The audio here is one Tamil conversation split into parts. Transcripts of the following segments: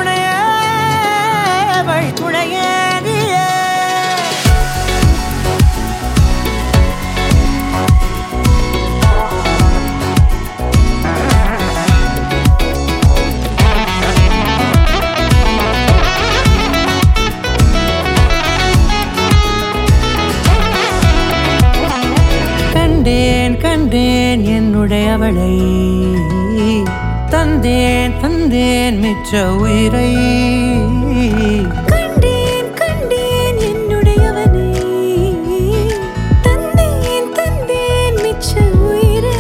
துணையே வழி துணையே நீயே கண்டேன் கண்டேன் என்னுடையவளை தந்தேன் தந்தேன் மிச்ச உயிரை கண்டேன் கண்டேன் என்னுடையவனை தந்தேன் தந்தேன் மிச்ச உயிரை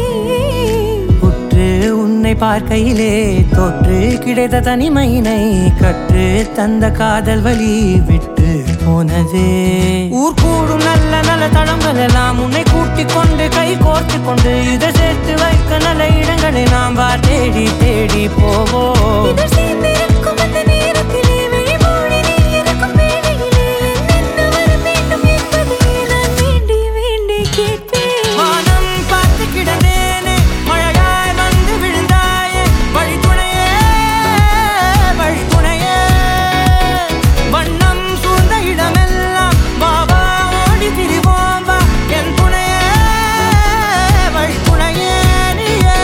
உற்று உன்னை பார்க்கையிலே தோற்று கிடைத்த தனிமையினை கற்று தந்த காதல் வழி விட்டு போனதே ஊர் கூடும் நல்ல நல்ல தளங்கள் எல்லாம் உன்னை கூட்டிக் கொண்டு கை கோர்த்து கொண்டு இதை சேர்த்து வைக்க நல்ல இடங்களை நாம் வா தேடி தேடி போவோம் இதழ் சேர்ந்திருக்கும் அந்த நேரத்திலே விழிமூடி நீ இருக்கும் வேளையிலே என்னென்ன வர வேண்டும் என்பதை நான் வேண்டி வேண்டி கேட்பேன் வானம் பார்த்து கிடந்தேனே மழையாய் வந்து விழுந்தாயே வழி துணையே வழி துணையே வண்ணம் சூழ்ந்த இடமெல்லாம் வா வா ஓடி திரிவோம் வா என் துணையே வழி துணையே நீயே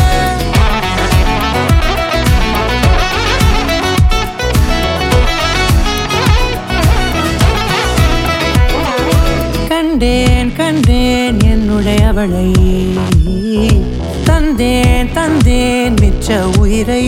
கண்டேன் கண்டேன் என்னுடையவளை தந்தேன் தந்தேன் மிச்ச உயிரை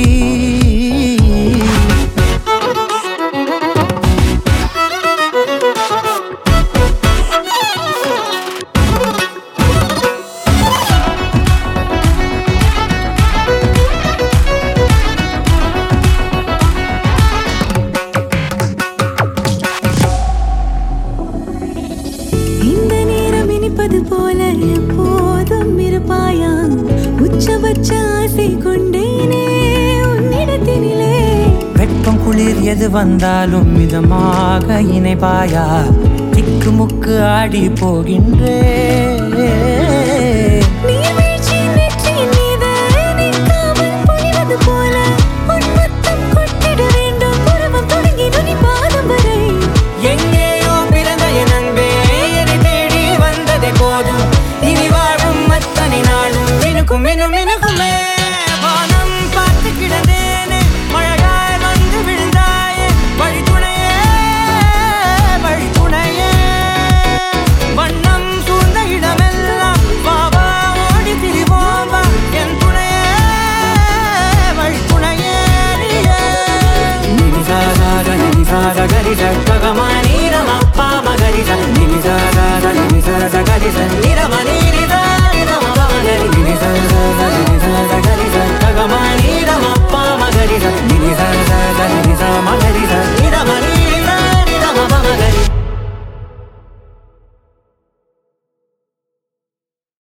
இந்த நேரம் இனிப்பது போல எப்போதும் இருப்பாயா உச்சபட்ச ஆசை கொண்டேனே உன்னிடத்தினிலே வெப்பம் குளிர் எது வந்தாலும் மிதமாக இணைப்பாயா திக்கு முக்கு ஆடி போகின்றே நீர்வீழ்ச்சி நெற்றியின் மீது நிற்காமல் பொழிவது போல உன் முத்தம் கொட்டிட வேண்டும் உருவம் தொடங்கி நுனி பாதம் வரை எங்கேயோ பிறந்த என் அன்பே என்னை தேடி வந்ததே போதும் இனி வாழும் அத்தனை நாளும் மினுக்கும் மினும் மினுக்குமே வானம் பார்த்து கிடந்தேனே மழையாய் வந்து விழுந்தாயே வழி துணையே வழி துணையே வண்ணம் சூழ்ந்த இடமெல்லாம் வா வா ஓடி திரிவோம் வா என் துணையே வழி துணையே நீயே நிசாக நிசாக கரிச ககமா நீரமப்பா மகரிச